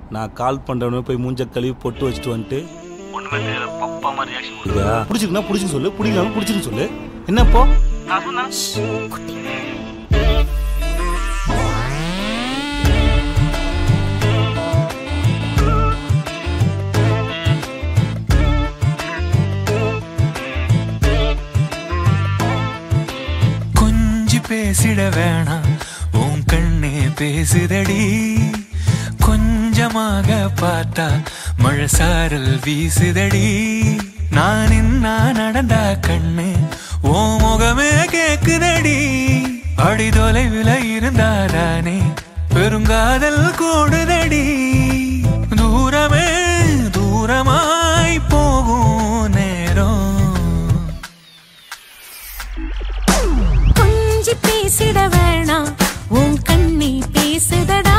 நான் கால் பண்றவனே போய் மூஞ்ச கழுவி பொட்டு வச்சுட்டு வந்துட்டு ஒண்ணுமே தெரியல பப்பா மாதிரி ரியாக்ஷன் பிடிச்சிருக்குன்னா பிடிச்சுன்னு சொல்லு பிடிக்கலாம் பிடிச்சின்னு சொல்லு என்ன இப்போ நான் சொன்னேன் கொஞ்சி பேசிட வேணாம் உன் கண்ணே பேசுதடி கொஞ்சமாக பார்த்தா மழை சாரல் வீசுதடி நான் இன்னா நடந்தா கண்ணு ஓ முகமே கேக்குதடி அடி தொலைவில் இருந்தாதானே பெருங்காதல் கூடுதடி தூரமே தூரமாய் போகும் நேரம் கொஞ்சி பேசிட வேணாம் உன் கண்ணி பேசுதடா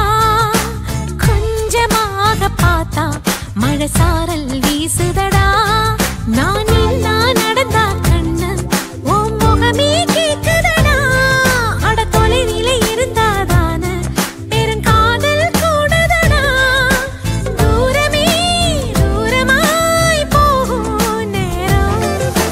கொஞ்சமாக பார்த்தா மழை சாரல் வீசுதடா நான் நின்னா நடந்தா கண்ணு உன் முகமே கேக்குதடா அட தொலைவில இருந்தாதான பெருங்காதல் கூடுதடா தூரமே தூரமாய் போகும் நேரம்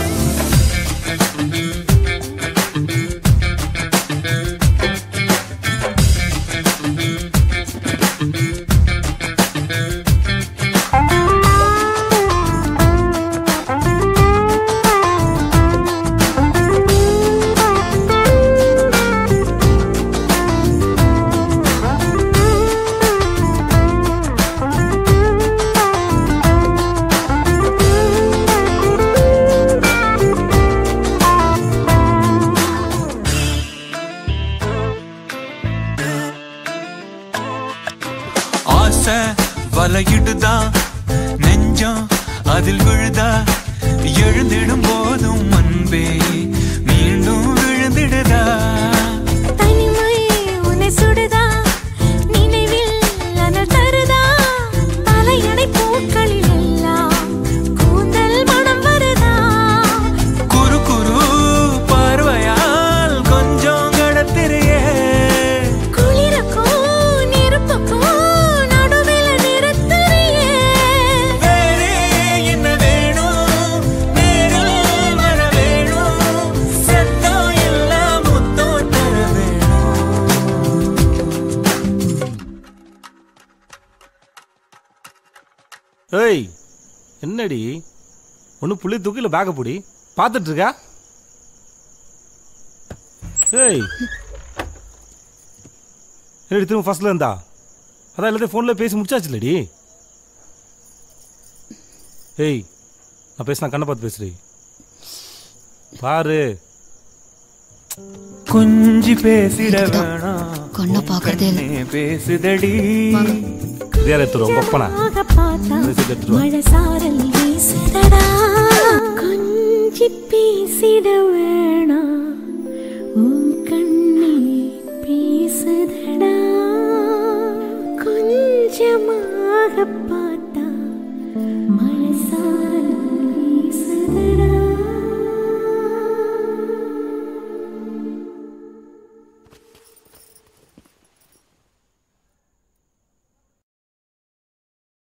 ஆசை வலையிடுதா நெஞ்சம் அதில் விழுதா எழுந்திடும் போதும் அன்பே மீண்டும் விழுந்திடுதா தனிமை உன்னை சுடுதா நினைவில் அனல் தருதா தலையணை பூக்களில் எல்லாம் கூந்தல் மனம் வருதா குறு குறு பார்வையால் கொஞ்சம் கடத்திரியே குளிருக்கும் நெருப்புக்கும் நடுவில் நிறுத்தறியே வேறே என்ன வேணும் நேரில் வர வேணும் சத்தம் எல்லாம் முத்தம் தர வேணும் ஏய் என்னடி ஒன்று புள்ளி தூக்கி இல்லை பேக்கை பிடி பார்த்துட்டு இருக்கா ஏய் என்னடி திரும்ப ஃபர்ஸ்ட்ல இருந்தா அதான் எல்லாத்தையும் ஃபோனில் பேசி முடிச்சாச்சு இல்லடி ஏய் நான் பேசினா கண்ணை பார்த்து பேசுறி பாரு கொஞ்சி பேசிட வேணாம் கண்ணை பார்க்கறதே இல்ல. கண்ணே பேசுதடி இதே எடுத்துருவோம் கொப்பனா ஆக பார்த்தா மெசேஜ் எடுத்துட்டு வா. மழை சாரல் வீசுதடா கொஞ்சி பேசிட வேணாம்